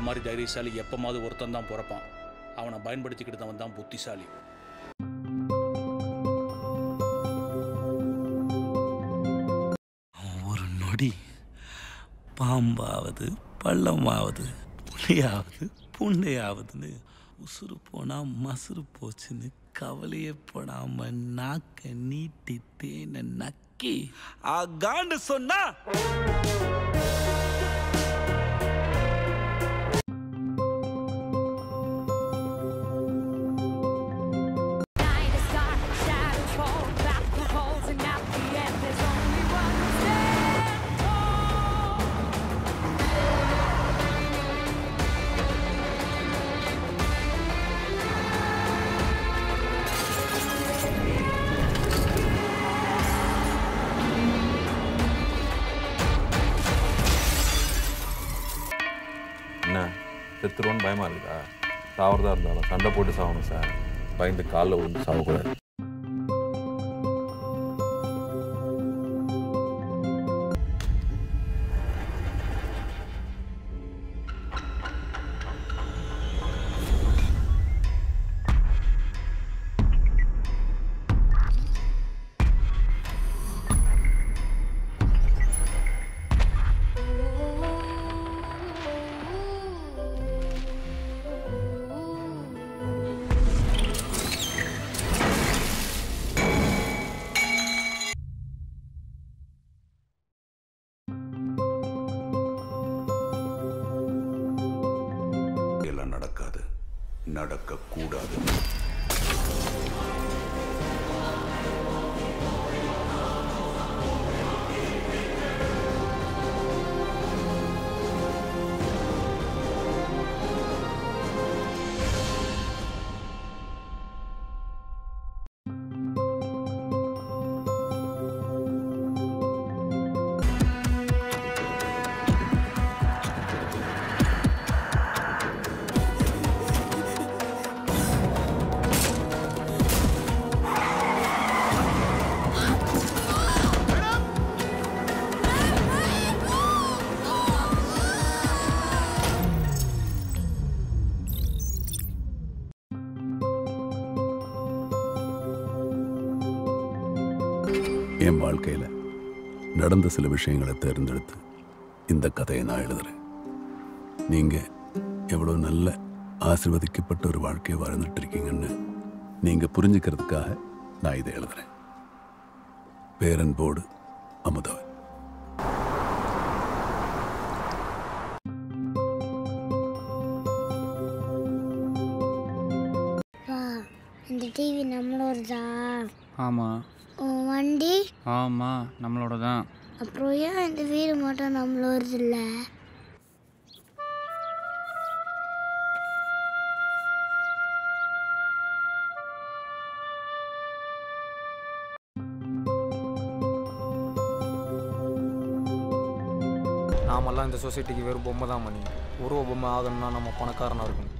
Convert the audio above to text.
மாதிரி தைரியசாலி எப்பமாவது ஒருத்தன் தான் பிறப்பான் அவனை பயன்படுத்திக்கிட்டவன் தான் புத்திசாலி ஒரு நொடி பாம்பாவது பள்ளமாவது புலியாவது புண்டையாவதுன்னு உசுறு போனா மசுறு போச்சுன்னு கவலையே படாம நாக்க நீட்டி தேனை நக்கி ஆகாண்டு சொன்னா Night is dark, shadows fall, back the holes, and at the end there's only one to stand tall. என்ன செத்துருவோன்னு பயமா இருக்குதா சாவறதா இருந்தாலும் சண்டை போட்டு சாகணும் சார் பயந்து காலில் விழுந்து சாகக்கூடாது எல்லாம் நடக்காது நடக்கக்கூடாது என் வாழ்க்கையில் நடந்த சில விஷயங்களை தேர்ந்தெடுத்து இந்த கதையை நான் எழுதுறேன் நீங்கள் எவ்வளோ நல்ல ஆசிர்வதிக்கப்பட்ட ஒரு வாழ்க்கையை வாழ்ந்துட்டு இருக்கீங்கன்னு நீங்கள் புரிஞ்சுக்கிறதுக்காக நான் இதை எழுதுறேன் பேரன்போடு அமுதவன் அப்பா இந்த டிவி நம்மளோடதா ஆமாம் உன் வண்டி ஆமாம் நம்மளோட தான் அப்புறம் ஏன் இந்த வீடு மட்டும் நம்மளோடது இல்லை நாமெல்லாம் இந்த சொசைட்டிக்கு வெறும் பொம்மை தான் மணி உருவ பொம்மை ஆகணும்னா நம்ம பணக்காரனாக இருக்கணும்